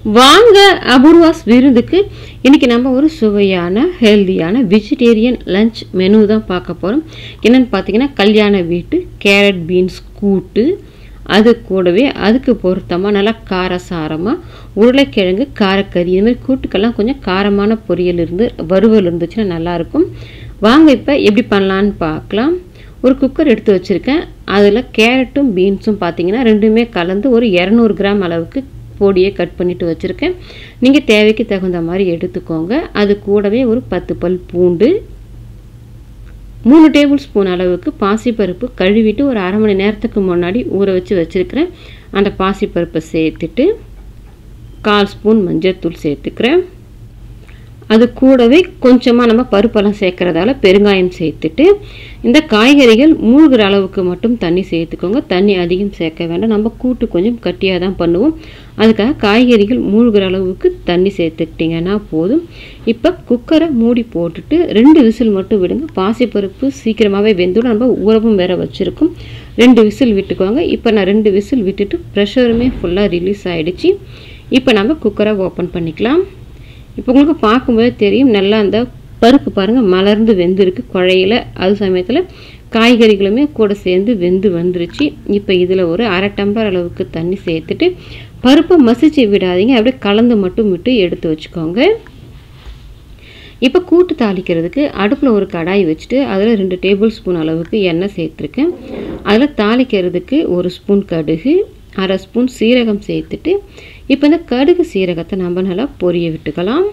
வாங்க அபூர்வாஸ் விருந்துக்கு இன்னைக்கு நம்ம ஒரு சுவையான ஹெல்தியான வெஜிடேரியன் லஞ்ச் மெனு தான் பார்க்க போகிறோம் என்னென்னு பார்த்தீங்கன்னா கல்யாண வீட்டு கேரட் பீன்ஸ் கூட்டு அது கூடவே அதுக்கு பொருத்தமாக நல்லா காரசாரமாக உருளைக்கிழங்கு காரக்கறி இது மாதிரி கூட்டுக்கெல்லாம் கொஞ்சம் காரமான பொரியல் இருந்து வறுவல் இருந்துச்சுன்னா நல்லாயிருக்கும் வாங்க இப்போ எப்படி பண்ணலான்னு பார்க்கலாம் ஒரு குக்கர் எடுத்து வச்சுருக்கேன் அதில் கேரட்டும் பீன்ஸும் பார்த்தீங்கன்னா ரெண்டுமே கலந்து ஒரு இரநூறு கிராம் அளவுக்கு பொடியை கட் பண்ணிட்டு வச்சுருக்கேன் நீங்கள் தேவைக்கு தகுந்த மாதிரி எடுத்துக்கோங்க அது கூடவே ஒரு பத்து பல் பூண்டு மூணு டேபிள் ஸ்பூன் அளவுக்கு பாசிப்பருப்பு கழுவிட்டு ஒரு அரை மணி நேரத்துக்கு முன்னாடி ஊற வச்சு வச்சுருக்கிறேன் அந்த பாசிப்பருப்பை சேர்த்துட்டு கால் ஸ்பூன் மஞ்சள் தூள் சேர்த்துக்கிறேன் அது கூடவே கொஞ்சமாக நம்ம பருப்பெல்லாம் சேர்க்குறதால பெருங்காயம் சேர்த்துட்டு இந்த காய்கறிகள் மூழ்கிற அளவுக்கு மட்டும் தண்ணி சேர்த்துக்கோங்க தண்ணி அதிகம் சேர்க்க வேண்டாம் நம்ம கூட்டு கொஞ்சம் கட்டியாக தான் பண்ணுவோம் அதுக்காக காய்கறிகள் மூழ்கிற அளவுக்கு தண்ணி சேர்த்துக்கிட்டிங்கன்னா போதும் இப்போ குக்கரை மூடி போட்டுட்டு ரெண்டு விசில் மட்டும் விடுங்க பாசிப்பருப்பு சீக்கிரமாகவே வெந்துடும் நம்ம ஊறவும் வேற வச்சுருக்கோம் ரெண்டு விசில் விட்டுக்கோங்க இப்போ நான் ரெண்டு விசில் விட்டுட்டு ப்ரெஷருமே ஃபுல்லாக ரிலீஸ் ஆகிடுச்சு இப்போ நம்ம குக்கரை ஓப்பன் பண்ணிக்கலாம் இப்போ உங்களுக்கு பார்க்கும்போது தெரியும் நல்லா அந்த பருப்பு பாருங்கள் மலர்ந்து வெந்திருக்கு குழையில அது சமயத்தில் காய்கறிகளுமே கூட சேர்ந்து வெந்து வந்துருச்சு இப்போ இதில் ஒரு அரை டம்ளர் அளவுக்கு தண்ணி சேர்த்துட்டு பருப்பை மசிச்சு விடாதீங்க அப்படியே கலந்து மட்டும் விட்டு எடுத்து வச்சுக்கோங்க இப்போ கூட்டு தாளிக்கிறதுக்கு அடுப்பில் ஒரு கடாய் வச்சுட்டு அதில் ரெண்டு டேபிள் ஸ்பூன் அளவுக்கு எண்ணெய் சேர்த்துருக்கேன் அதில் தாளிக்கிறதுக்கு ஒரு ஸ்பூன் கடுகு அரை ஸ்பூன் சீரகம் சேர்த்துட்டு இப்போ இந்த கடுகு சீரகத்தை நம்ம நல்லா பொரிய விட்டுக்கலாம்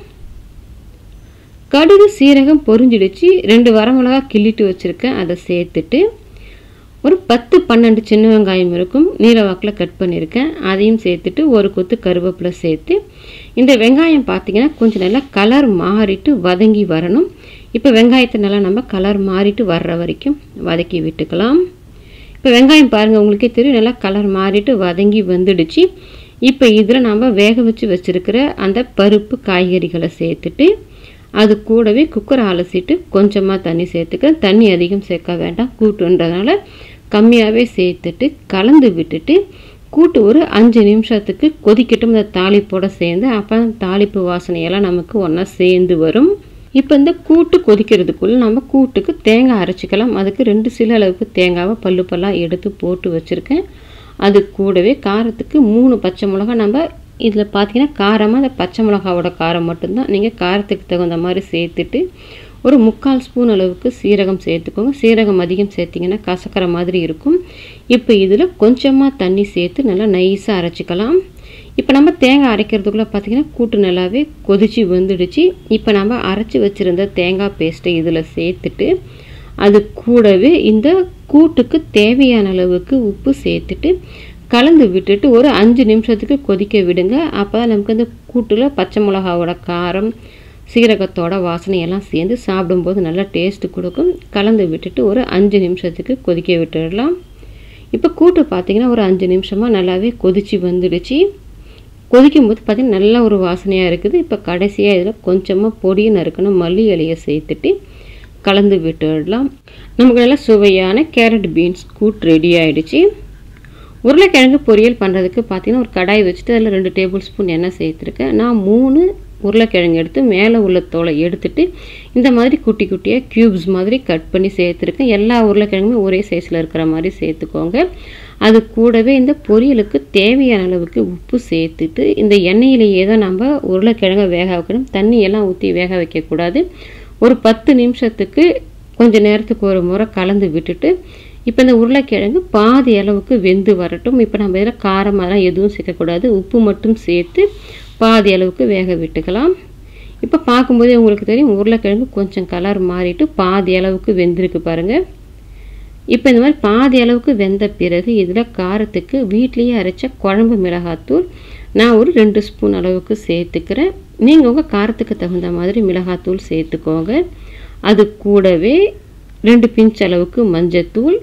கடுகு சீரகம் பொரிஞ்சிடுச்சு ரெண்டு வரமிளகா கிள்ளிட்டு வச்சுருக்கேன் அதை சேர்த்துட்டு ஒரு பத்து பன்னெண்டு சின்ன வெங்காயம் இருக்கும் நீல வாக்கில் கட் பண்ணியிருக்கேன் அதையும் சேர்த்துட்டு ஒரு கொத்து கருவேப்பிலை சேர்த்து இந்த வெங்காயம் பார்த்திங்கன்னா கொஞ்சம் நல்லா கலர் மாறிட்டு வதங்கி வரணும் இப்போ வெங்காயத்தை நல்லா நம்ம கலர் மாறிட்டு வர்ற வரைக்கும் வதக்கி விட்டுக்கலாம் இப்போ வெங்காயம் பாருங்கள் உங்களுக்கே தெரியும் நல்லா கலர் மாறிட்டு வதங்கி வந்துடுச்சு இப்போ இதில் நம்ம வேக வச்சு வச்சுருக்கிற அந்த பருப்பு காய்கறிகளை சேர்த்துட்டு அது கூடவே குக்கரை அலசிட்டு கொஞ்சமாக தண்ணி சேர்த்துக்கிறேன் தண்ணி அதிகம் சேர்க்க வேண்டாம் கூட்டுன்றதுனால கம்மியாகவே சேர்த்துட்டு கலந்து விட்டுட்டு கூட்டு ஒரு அஞ்சு நிமிஷத்துக்கு கொதிக்கட்டும் இந்த தாளிப்போட சேர்ந்து அப்போ தாளிப்பு வாசனையெல்லாம் நமக்கு ஒன்றா சேர்ந்து வரும் இப்போ இந்த கூட்டு கொதிக்கிறதுக்குள்ளே நம்ம கூட்டுக்கு தேங்காய் அரைச்சிக்கலாம் அதுக்கு ரெண்டு சில அளவுக்கு தேங்காவை பல்லு பல்லாக எடுத்து போட்டு வச்சுருக்கேன் அது கூடவே காரத்துக்கு மூணு பச்சை மிளகா நம்ம இதில் பார்த்தீங்கன்னா காரமாக அந்த பச்சை மிளகாவோட காரம் மட்டும்தான் நீங்கள் காரத்துக்கு தகுந்த மாதிரி சேர்த்துட்டு ஒரு முக்கால் ஸ்பூன் அளவுக்கு சீரகம் சேர்த்துக்கோங்க சீரகம் அதிகம் சேர்த்திங்கன்னா கசக்கிற மாதிரி இருக்கும் இப்போ இதில் கொஞ்சமாக தண்ணி சேர்த்து நல்லா நைஸாக அரைச்சிக்கலாம் இப்போ நம்ம தேங்காய் அரைக்கிறதுக்குள்ளே பார்த்திங்கன்னா கூட்டு நல்லாவே கொதிச்சு வந்துடுச்சு இப்போ நம்ம அரைச்சி வச்சுருந்த தேங்காய் பேஸ்ட்டை இதில் சேர்த்துட்டு அது கூடவே இந்த கூட்டுக்கு தேவையான அளவுக்கு உப்பு சேர்த்துட்டு கலந்து விட்டுட்டு ஒரு அஞ்சு நிமிஷத்துக்கு கொதிக்க விடுங்க அப்போ தான் நமக்கு அந்த கூட்டில் பச்சை மிளகாவோட காரம் சீரகத்தோட வாசனையெல்லாம் சேர்ந்து சாப்பிடும்போது நல்லா டேஸ்ட்டு கொடுக்கும் கலந்து விட்டுட்டு ஒரு அஞ்சு நிமிஷத்துக்கு கொதிக்க விட்டுடலாம் இப்போ கூட்டு பார்த்திங்கன்னா ஒரு அஞ்சு நிமிஷமாக நல்லாவே கொதிச்சு வந்துடுச்சு கொதிக்கும் போது பார்த்திங்கன்னா நல்ல ஒரு வாசனையாக இருக்குது இப்போ கடைசியாக இதில் கொஞ்சமாக பொடியை நறுக்கணும் மல்லி இலையை சேர்த்துட்டு கலந்து விட்டுடலாம் நமக்கு நல்லா சுவையான கேரட் பீன்ஸ் கூட் ரெடி ஆகிடுச்சு உருளைக்கிழங்கு பொரியல் பண்ணுறதுக்கு பார்த்தீங்கன்னா ஒரு கடாய் வச்சுட்டு அதில் ரெண்டு டேபிள் ஸ்பூன் எண்ணெய் சேர்த்துருக்கேன் நான் மூணு உருளைக்கிழங்கு எடுத்து மேலே உள்ள தோலை எடுத்துட்டு இந்த மாதிரி குட்டி குட்டியாக க்யூப்ஸ் மாதிரி கட் பண்ணி சேர்த்துருக்கேன் எல்லா உருளைக்கிழங்குமே ஒரே சைஸில் இருக்கிற மாதிரி சேர்த்துக்கோங்க அது கூடவே இந்த பொரியலுக்கு தேவையான அளவுக்கு உப்பு சேர்த்துட்டு இந்த எண்ணெயிலேயே தான் நம்ம உருளைக்கிழங்கை வேக வைக்கணும் தண்ணியெல்லாம் ஊற்றி வேக வைக்கக்கூடாது ஒரு பத்து நிமிஷத்துக்கு கொஞ்சம் நேரத்துக்கு ஒரு முறை கலந்து விட்டுட்டு இப்போ இந்த உருளைக்கிழங்கு பாதி அளவுக்கு வெந்து வரட்டும் இப்போ நம்ம இதில் காரம் அதெல்லாம் எதுவும் சேர்க்கக்கூடாது உப்பு மட்டும் சேர்த்து பாதி அளவுக்கு வேக விட்டுக்கலாம் இப்போ பார்க்கும்போதே உங்களுக்கு தெரியும் உருளைக்கிழங்கு கொஞ்சம் கலர் மாறிட்டு பாதி அளவுக்கு வெந்திருக்கு பாருங்கள் இப்போ இந்த மாதிரி பாதி அளவுக்கு வெந்த பிறகு இதில் காரத்துக்கு வீட்லேயே அரைச்ச குழம்பு மிளகாத்தூள் நான் ஒரு ரெண்டு ஸ்பூன் அளவுக்கு சேர்த்துக்கிறேன் நீங்கள் உங்கள் காரத்துக்கு தகுந்த மாதிரி மிளகாத்தூள் சேர்த்துக்கோங்க அது கூடவே ரெண்டு பிஞ்ச் அளவுக்கு மஞ்சத்தூள்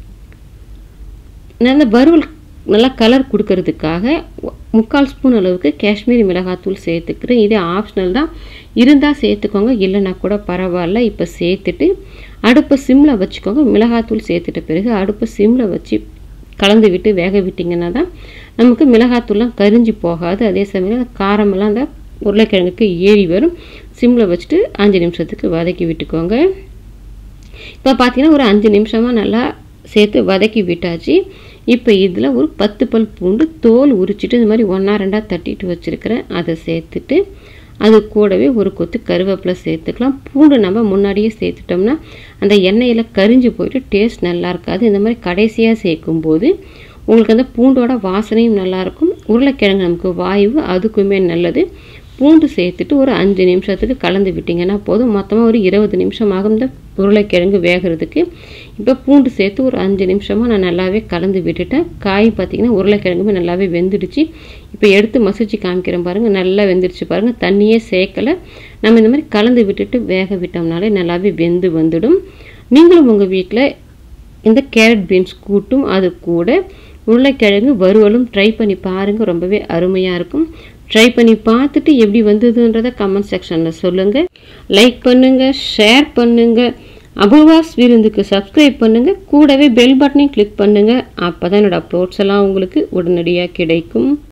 நல்ல வறுவல் நல்லா கலர் கொடுக்கறதுக்காக முக்கால் ஸ்பூன் அளவுக்கு காஷ்மீரி மிளகாத்தூள் சேர்த்துக்கிறேன் இது ஆப்ஷனல் தான் இருந்தால் சேர்த்துக்கோங்க இல்லைன்னா கூட பரவாயில்ல இப்போ சேர்த்துட்டு அடுப்பை சிம்மில் வச்சுக்கோங்க மிளகாத்தூள் சேர்த்துட்ட பிறகு அடுப்பை சிம்மில் வச்சு கலந்து விட்டு வேக விட்டிங்கன்னா தான் நமக்கு மிளகாத்தூள்லாம் கரிஞ்சு போகாது அதே சமயம் அந்த காரமெல்லாம் அந்த உருளைக்கிழங்குக்கு ஏறி வரும் சிம்மில் வச்சுட்டு அஞ்சு நிமிஷத்துக்கு வதக்கி விட்டுக்கோங்க இப்போ பார்த்தீங்கன்னா ஒரு அஞ்சு நிமிஷமாக நல்லா சேர்த்து வதக்கி விட்டாச்சு இப்போ இதில் ஒரு பத்து பல் பூண்டு தோல் உரிச்சிட்டு இந்த மாதிரி ஒன்றா ரெண்டாக தட்டிட்டு வச்சுருக்கிறேன் அதை சேர்த்துட்டு அது கூடவே ஒரு கொத்து கருவேப்பிலை சேர்த்துக்கலாம் பூண்டு நம்ம முன்னாடியே சேர்த்துட்டோம்னா அந்த எண்ணெயில் கரிஞ்சு போயிட்டு டேஸ்ட் நல்லா இருக்காது இந்த மாதிரி கடைசியாக சேர்க்கும்போது உங்களுக்கு அந்த பூண்டோட வாசனையும் நல்லாயிருக்கும் உருளைக்கிழங்கு நமக்கு வாயு அதுக்குமே நல்லது பூண்டு சேர்த்துட்டு ஒரு அஞ்சு நிமிஷத்துக்கு கலந்து விட்டிங்கன்னா போதும் மொத்தமாக ஒரு இருபது நிமிஷம் ஆகும் இந்த உருளைக்கிழங்கு வேகிறதுக்கு இப்போ பூண்டு சேர்த்து ஒரு அஞ்சு நிமிஷமாக நான் நல்லாவே கலந்து விட்டுட்டேன் காய் பார்த்திங்கன்னா உருளைக்கிழங்குமே நல்லாவே வெந்துடுச்சு இப்போ எடுத்து மசிச்சு காமிக்கிறேன் பாருங்கள் நல்லா வெந்துடுச்சு பாருங்கள் தண்ணியே சேர்க்கலை நம்ம இந்த மாதிரி கலந்து விட்டுட்டு வேக விட்டோம்னாலே நல்லாவே வெந்து வந்துடும் நீங்களும் உங்கள் வீட்டில் இந்த கேரட் பீன்ஸ் கூட்டும் அது கூட உருளைக்கிழங்கு வறுவலும் ட்ரை பண்ணி பாருங்கள் ரொம்பவே அருமையாக இருக்கும் ட்ரை பண்ணி பார்த்துட்டு எப்படி வந்ததுன்றதை கமெண்ட் செக்ஷனில் சொல்லுங்கள் லைக் பண்ணுங்கள் ஷேர் பண்ணுங்கள் அபூர்வாஸ் விருந்துக்கு சப்ஸ்கிரைப் பண்ணுங்கள் கூடவே பெல் பட்டனையும் கிளிக் பண்ணுங்கள் அப்போ தான் என்னோடய அப்லோட்ஸ் எல்லாம் உங்களுக்கு உடனடியாக கிடைக்கும்